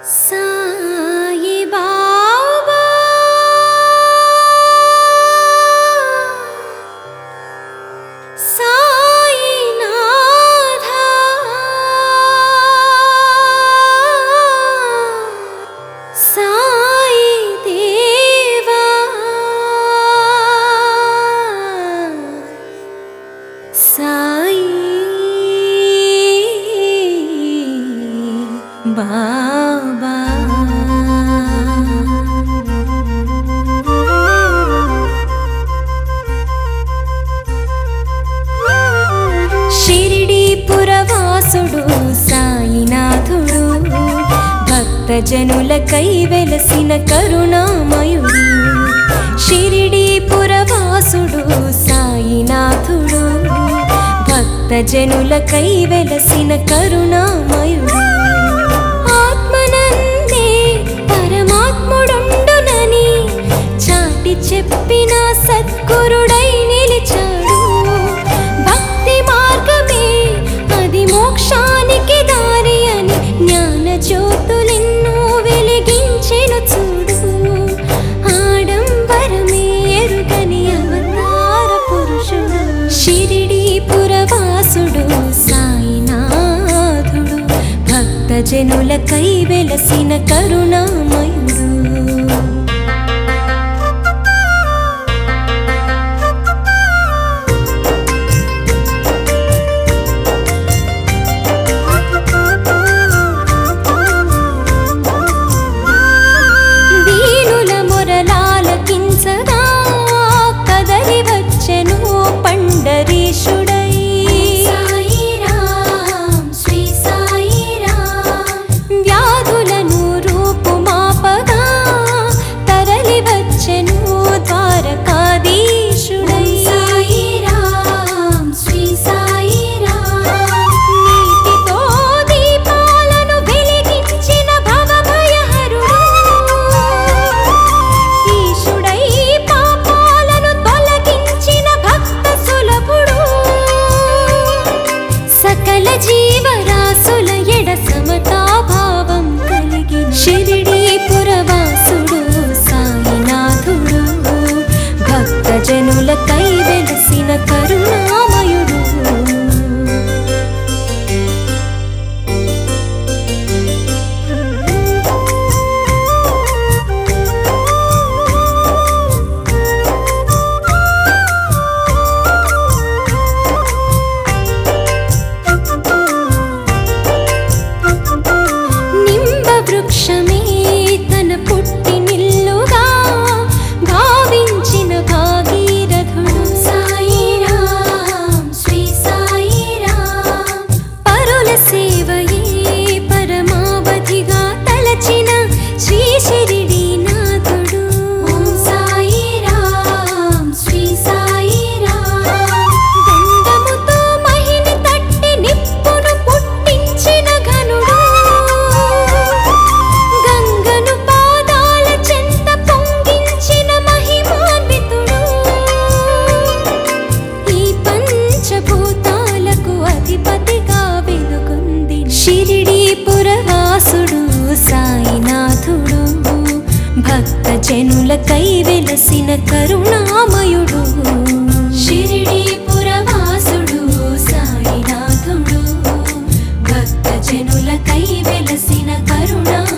సాయి బాబా సాయినాథ సాయి దేవా సాయి బాబా షిరిడి పురవాసుడు సాయినాథుడు భక్తజనులకై వెలసిన కరుణామయుడు షిరిడి పురవాసుడు సాయినాథుడు భక్తజనులకై వెలసిన కరుణామయుడు ఆత్మనందే పరమాత్ముడుండునని చాటి చెప్పిన సద్గురుడై నిలిచాడు భక్తి మార్గమే అది మోక్షానికి దారి అని జ్ఞాన జ్యోతులెన్నో వెలిగించెను చూడు ఆడంబరమే ఎరుగని అవతార పురుషుడు షిరిడి పురవాసుడు సాయినాథుడు భక్తజనులకై వెలసిన కరుణామయుడు దీనుల మొరలాలకించగా కదలి వచ్చెను పండరీషుడై వ్యాధులను రూపుమాపగా తరలి వచ్చెను ద్వారకాధీశుడై నీటితో దీపాలను వెలిగించిన భవభయహరుడు ఈశుడై పాపాలను తొలగించిన భక్త సులభుడు సకల జీవరాశుల ఎడ సమతాభావం కలిగి షిరిడి పురవాసుడు సాయినాథుడు భక్తజనులకై వెలసిన కరుణామయుడు నింబ వృక్షమే తన పుట్టి నిల్లుగా భావించిన భాగీరథుడు పరుల సేవయే పరమావధిగా తలచిన శ్రీ షిరిడి నాథుడు గంధముతో మహిని తట్టి నిప్పును పుట్టించిన ఘనుడు గంగను పాదాల చెంత పొంగించిన మహిమాన్వితుడు ఈ పంచభూతాలకు అధిపతిగా వెలుగొంది షిరిడి పురవాసుడు సాయినాథుడు భక్త జనులకై వెలసిన కరుణామయుడు షిరిడి పురవాసుడు సాయినాథుడు భక్త జనులకై వెలసిన కరుణామయుడు